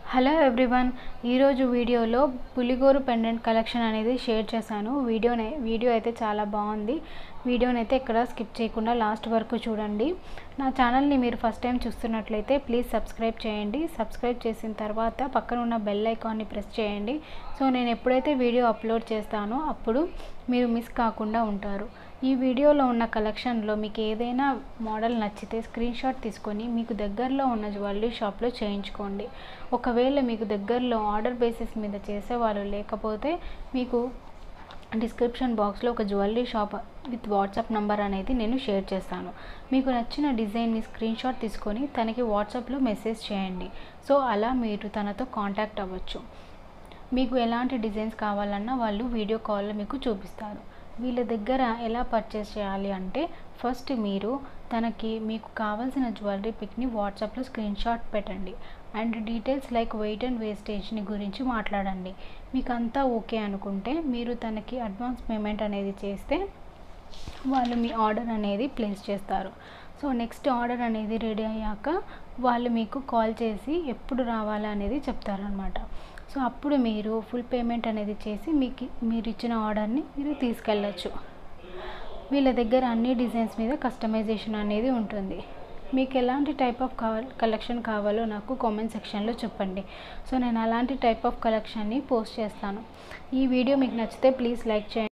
hello everyone ఈరోజు వీడియోలో పులిగోరు పెండెంట్ కలెక్షన్ అనేది షేర్ చేశాను వీడియోనే వీడియో అయితే చాలా బాగుంది వీడియోని అయితే ఇక్కడ స్కిప్ చేయకుండా లాస్ట్ వరకు చూడండి నా ఛానల్ని మీరు ఫస్ట్ టైం చూస్తున్నట్లయితే ప్లీజ్ సబ్స్క్రైబ్ చేయండి సబ్స్క్రైబ్ చేసిన తర్వాత పక్కన ఉన్న బెల్ ఐకాన్ని ప్రెస్ చేయండి సో నేను ఎప్పుడైతే వీడియో అప్లోడ్ చేస్తానో అప్పుడు మీరు మిస్ కాకుండా ఉంటారు ఈ వీడియోలో ఉన్న కలెక్షన్లో మీకు ఏదైనా మోడల్ నచ్చితే స్క్రీన్ షాట్ తీసుకొని మీకు దగ్గరలో ఉన్న జ్యువెలరీ షాప్లో చేయించుకోండి ఒకవేళ మీకు దగ్గరలో ఆర్డర్ బేసిస్ మీద చేసే వాళ్ళు లేకపోతే మీకు డిస్క్రిప్షన్ బాక్స్లో ఒక jewellery shop with WhatsApp number అనేది నేను షేర్ చేస్తాను మీకు నచ్చిన డిజైన్ని స్క్రీన్ షాట్ తీసుకొని తనకి వాట్సాప్లో మెసేజ్ చేయండి సో అలా మీరు తనతో కాంటాక్ట్ అవ్వచ్చు మీకు ఎలాంటి డిజైన్స్ కావాలన్నా వాళ్ళు వీడియో కాల్లో మీకు చూపిస్తారు వీళ్ళ దగ్గర ఎలా పర్చేస్ చేయాలి అంటే ఫస్ట్ మీరు తనకి మీకు కావాల్సిన జ్యువెలరీ పిక్ని వాట్సాప్లో స్క్రీన్ షాట్ పెట్టండి and details like weight and వేస్టేజ్ని గురించి మాట్లాడండి మీకు అంతా ఓకే అనుకుంటే మీరు తనకి అడ్వాన్స్ పేమెంట్ అనేది చేస్తే వాళ్ళు మీ ఆర్డర్ అనేది ప్లేస్ చేస్తారు సో నెక్స్ట్ ఆర్డర్ అనేది రెడీ అయ్యాక వాళ్ళు మీకు కాల్ చేసి ఎప్పుడు రావాలి అనేది చెప్తారనమాట సో అప్పుడు మీరు ఫుల్ పేమెంట్ అనేది చేసి మీకు మీరు ఇచ్చిన ఆర్డర్ని మీరు తీసుకెళ్ళచ్చు వీళ్ళ దగ్గర అన్ని డిజైన్స్ మీద కస్టమైజేషన్ అనేది ఉంటుంది మీకు ఎలాంటి టైప్ ఆఫ్ కావాలి కలెక్షన్ కావాలో నాకు కామెంట్ సెక్షన్లో చెప్పండి సో నేను అలాంటి టైప్ ఆఫ్ కలెక్షన్ని పోస్ట్ చేస్తాను ఈ వీడియో మీకు నచ్చితే ప్లీజ్ లైక్ చేయండి